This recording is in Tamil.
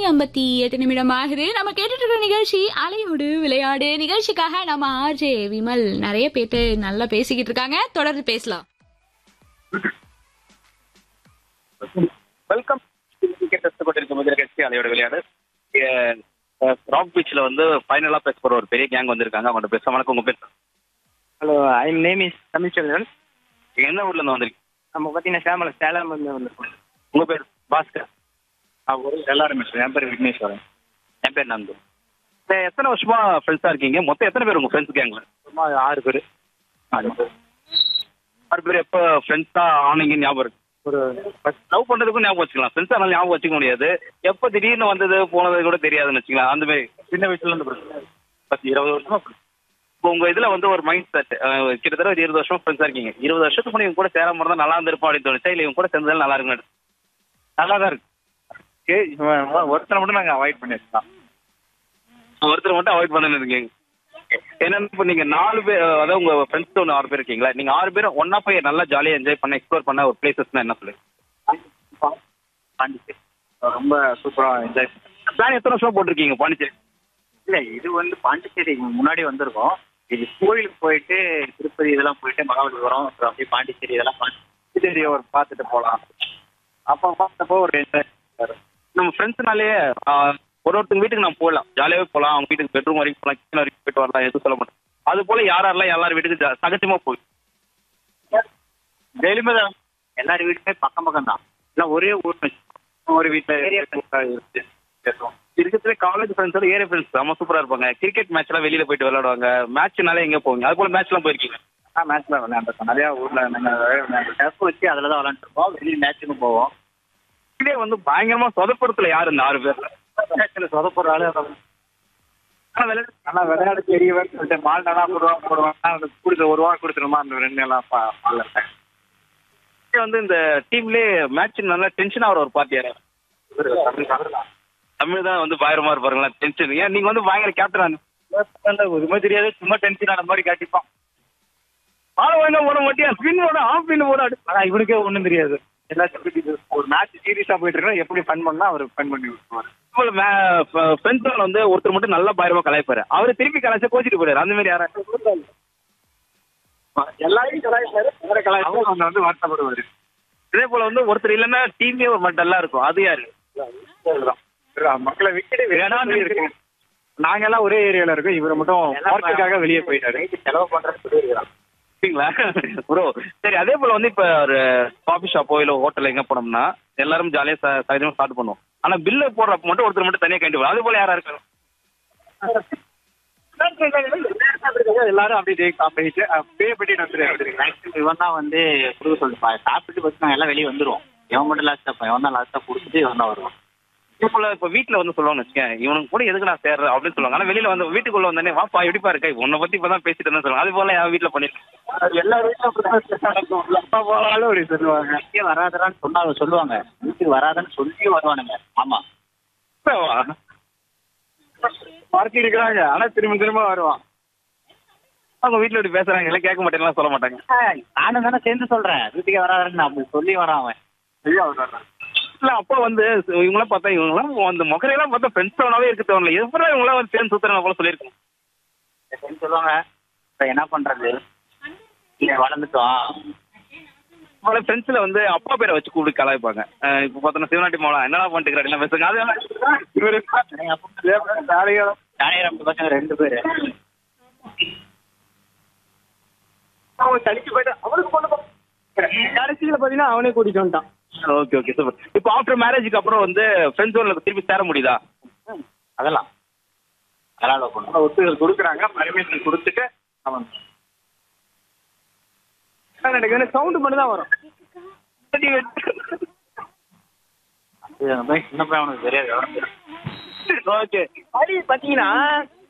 ஐம்பத்தி எட்டு நிமிடம் ஆகுது நம்ம கேட்டுட்டு இருக்கிற நிகழ்ச்சி அலையோடு விளையாடு நிகழ்ச்சிக்காக நம்ம ஆர்ஜே விமல் நிறைய பேட்டு நல்லா பேசிக்கிட்டு இருக்காங்க தொடர்ந்து பேசலாம் வெல்கம் கிரிக்கெட் டெஸ்ட் கொண்டிருக்கும் முதல் கட்சி அதையோட விளையாடு ராக் பீச்ல வந்து ஃபைனலா பேச போற ஒரு பெரிய கேங் வந்திருக்காங்க அவங்கள்ட்ட பேச வணக்கம் உங்க பேர் hello I name is Tamilchandran நீங்க என்ன ஊர்ல இருந்து வந்திருக்கீங்க நம்ம பார்த்தீங்கன்னா சேமல சேலம் வந்து வந்திருக்கோம் உங்க பேர் பாஸ்கர் ஒரு எல்லாருமே சார் என் பேர் விக்னேஸ்வரன் என் பேர் நந்து சரி, எத்தனை வருஷமா ஃப்ரெண்ட்ஸா இருக்கீங்க மொத்தம் எத்தனை பேர் உங்க ஃப்ரெண்ட்ஸ் கேங்ல சும்மா ஆறு பேர் ஆறு பேர் எப்போ ஃப்ரெண்ட்ஸா ஆனீங்க ஞாபகம் இருக்கு ஒரு லவ் பண்றதுக்கும் ஞாபகம் வச்சுக்கலாம் ஃப்ரெண்ட்ஸா நல்லா ஞாபகம் வச்சுக்க முடியாது எப்போ திடீர்னு வந்தது போனது கூட தெரியாதுன்னு வச்சுக்கலாம் அந்த மாதிரி சின்ன வயசுல இருந்து பிரச்சனை பத்து இருபது வருஷமா இப்போ உங்க இதுல வந்து ஒரு மைண்ட் செட் கிட்டத்தட்ட ஒரு இருபது வருஷம் ஃப்ரெண்ட்ஸா இருக்கீங்க இருபது வருஷத்துக்கு முன்னாடி இவங்க கூட சேராம இருந்தா நல்லா இருந்திருப்போம் அப்படின்னு தோணுச்சா இல்ல இவங்க கூட சேர்ந்ததால நல்லா இருக்குன்னு நல்லா தான் இருக்கு ஏய், இவன் ஒருத்தனை மட்டும் நாங்கள் அவாய்ட் பண்ணிருக்கோம் ஒருத்தர் மட்டும் அவாய்ட் பண்ணு இருக்கீங்க என்னன்னு இப்போ நீங்க நாலு பேர் அதாவது உங்க ஃப்ரெண்ட்ஸ் ஒன்று ஆறு பேர் இருக்கீங்களா நீங்க ஆறு பேரும் ஒன்னா போய் நல்லா ஜாலியா என்ஜாய் பண்ண எக்ஸ்ப்ளோர் பண்ண ஒரு பிளேசஸ்னா என்ன சொல்லுங்க பாண்டிச்சேரி ரொம்ப சூப்பராக என்ஜாய் பிளான் எத்தனை வருஷமா போட்டிருக்கீங்க பாண்டிச்சேரி இல்லை இது வந்து பாண்டிச்சேரி முன்னாடி வந்திருக்கோம் இது கோயிலுக்கு போயிட்டு திருப்பதி இதெல்லாம் போயிட்டு மகாபலிபுரம் அப்புறம் அப்படியே பாண்டிச்சேரி இதெல்லாம் பாண்டிச்சேரி ஒரு பார்த்துட்டு போகலாம் அப்போ பார்த்தப்போ ஒரு என்ஜாய் நம்ம ஃப்ரெண்ட்ஸ்னாலே ஒரு ஒருத்தங்க வீட்டுக்கு நம்ம போகலாம் ஜாலியாவே போகலாம் அவங்க வீட்டுக்கு பெட்ரூம் வரைக்கும் போகலாம் கிச்சன் வரைக்கும் போயிட்டு வரலாம் எதுவும் சொல்ல மாட்டோம் அது போல யார் யாரெல்லாம் எல்லாரும் வீட்டுக்கு ஜா- சகஜமா போய் டெய்லியுமே தான் எல்லார் வீட்டுமே பக்கம் பக்கம் தான் எல்லாம் ஒரே ஊர் ஒரு வீட்டில் இருக்கிறதுல காலேஜ் ஃப்ரெண்ட்ஸோட ஏரியா ஃப்ரெண்ட்ஸ் செம்ம சூப்பரா இருப்பாங்க கிரிக்கெட் மேட்ச்லாம் வெளியில போயிட்டு விளையாடுவாங்க மேட்ச்னாலே எங்க போவீங்க அது போல மேட்ச்லாம் போயிருக்கீங்க ஆ மேட்ச்ல விளையாண்டுருக்கோம் நிறையா ஊரில் நாங்கள் டெஸ்ட் வச்சு அதில் தான் விளையாண்டுருக்கோம் வெளியே மேட்ச்சுக்கும் போவோம் இதுலயே வந்து பயங்கரமா சொதப்புறத்துல யாரு இந்த ஆறு பேர் மேட்ச்சில் சொதப்படுற ஆளு ஆனால் விளையாடு ஆனால் விளையாட தெரியவன் சொல்லிட்டு மால் நல்லா போடுவான் போடுவான் அந்த கொடுத்த ஒரு வாரம் கொடுத்துருமா அந்த ரெண்டு எல்லாம் பால் இதுலயே வந்து இந்த டீம்லயே மேட்ச் நல்லா டென்ஷன் ஆகிற ஒரு பார்ட்டி யாரு தமிழ் தான் வந்து பயங்கரமா இருப்பாருங்களா டென்ஷன் ஏன் நீங்க வந்து பயங்கர கேப்டன் ஒருமே தெரியாது சும்மா டென்ஷன் ஆன மாதிரி காட்டிப்பான் பால் வாங்க போட மாட்டியா ஸ்பின் போட ஆஃப் ஸ்பின் போட ஆனால் இவனுக்கே ஒன்றும் தெரியாது எல்லாத்துக்கும் ஒரு மேட்ச் சீரியஸாக போயிட்டு இருக்கா எப்படி ஃபன் பண்ணா அவர் ஃபன் பண்ணி விட்டுருவார் ஃப்ரெண்ட்ஸ் வந்து ஒருத்தர் மட்டும் நல்லா பயங்கரமா கலாய்ப்பாரு அவரு திருப்பி கலாய்ச்சா கோச்சிட்டு போயிடாரு அந்த மாதிரி யாரா எல்லாரையும் கலாய்ப்பாரு வேற கலாய்ப்பாரு அவங்க வந்து வருத்தப்படுவாரு இதே போல வந்து ஒருத்தர் இல்லைன்னா டீமே ஒரு மாதிரி டல்லா இருக்கும் அது யாரு மக்களை விட்டுட்டு வேணாம்னு இருக்கு நாங்க எல்லாம் ஒரே ஏரியால இருக்கோம் இவர் மட்டும் ஒர்க்குக்காக வெளியே போயிட்டாரு செலவு பண்றது சொல்லியிருக்கிறான் சரிங்களா ப்ரோ சரி அதே போல வந்து இப்ப ஒரு காஃபி ஷாப்போ இல்ல ஹோட்டல் எங்க போனோம்னா எல்லாரும் ஜாலியா ச- சகஜமா ஸ்டார்ட் பண்ணுவோம் ஆனா பில்லு போடுறப்ப மட்டும் ஒருத்தர் மட்டும் தனியா கண்டிப்பா அது போல யாரா இருக்காங்க எல்லாரும் அப்படியே காப்பிட்டு பே பண்ணிட்டு வந்துருக்காங்க இவன் தான் வந்து கொடுக்க சொல்லிப்பா சாப்பிட்டு பஸ் நாங்கள் எல்லாம் வெளியே வந்துருவோம் இவன் மட்டும் லாஸ்ட்டாக இவன் தான் லாஸ்ட்டாக கொடுத்துட்டு இவன் தான் வருவான் இதே போல இப்ப வீட்டுல வந்து சொல்லுவாங்க வச்சுக்கேன் இவனுக்கு கூட எதுக்கு நான் சேர்றேன் அப்படின்னு சொல்லுவாங்க ஆனா வெளியில வந்து வீட்டுக்குள்ள வந்தோடனே வாப்பா எப்படிப்பா இருக்கா உன்னை பத்தி இப்பதான் பேசிட்டு இருந்தேன் சொல்லுவாங்க அது போல என் வீட்டுல பண்ணிருக்கேன் எல்லா வீட்லயும் நடக்கும் அப்பா போனாலும் அப்படி சொல்லுவாங்க வீட்டுக்கே வராதடான்னு சொன்னாங்க சொல்லுவாங்க வீட்டுக்கு வராதன்னு சொல்லி வருவானுங்க ஆமாம் பார்ட்டி இருக்கிறாங்க ஆனா திரும்ப திரும்ப வருவான் அவங்க வீட்டுல இப்படி பேசுறாங்க எல்லாம் கேட்க மாட்டேங்கலாம் சொல்ல மாட்டாங்க நானும் தானே சேர்ந்து சொல்கிறேன் வீட்டுக்கே வராதன்னு அப்படி சொல்லி வரான் அவன் ஐயா வர்றாங்க இல்ல அப்போ வந்து இவங்களாம் பார்த்தா இவங்களாம் அந்த மொக்கரையெல்லாம் பார்த்தா ஃப்ரெண்ட்ஸ் டவுனாவே இருக்கு தோணல எப்படி இவங்களாம் வந்து சேர்ந்து சுத்துறாங்க போல சொல்லியிருக்கோம் சேர்ந்து சொல்லுவாங்க இப்போ என்ன பண்ணுறது இல்லை வளர்ந்துட்டோம் பல ஃப்ரெண்ட்ஸ்ல வந்து அப்பா பேரை வச்சு கூப்பிட்டு கலாய்ப்பாங்க அஹ் இப்ப பார்த்தோன்னா சிவநாட்டி மாவளம் என்னடா பண்ணிட்டு எல்லாம் பேசுங்க அது இவரு ஜானியர் பசங்க ரெண்டு பேர் அவன் தனிச்சு போயிட்டு அவனுக்கு பொண்ணு கடைசியில பாத்தீங்கன்னா அவனே கூட்டிட்டு வந்துட்டான் ஓகே ஓகே சூப்பர் இப்போ ஆஃப்டர் மேரேஜுக்கு அப்புறம் வந்து ஃப்ரெண்ட்ஸ் திருப்பி சேர முடியுதா அதெல்லாம் அதெல்லாம் love பண்ணுவோம் ஒத்துதல் கொடுக்குறாங்க பர்மிஷன் கொடுத்துட்டு அவன் ஆனா எனக்கு வந்து சவுண்டு மட்டும் தான் வரும் அது அந்த மாதிரி சின்ன பையன் அவனுக்கு தெரியாது ஓகே அடி பாத்தீங்கன்னா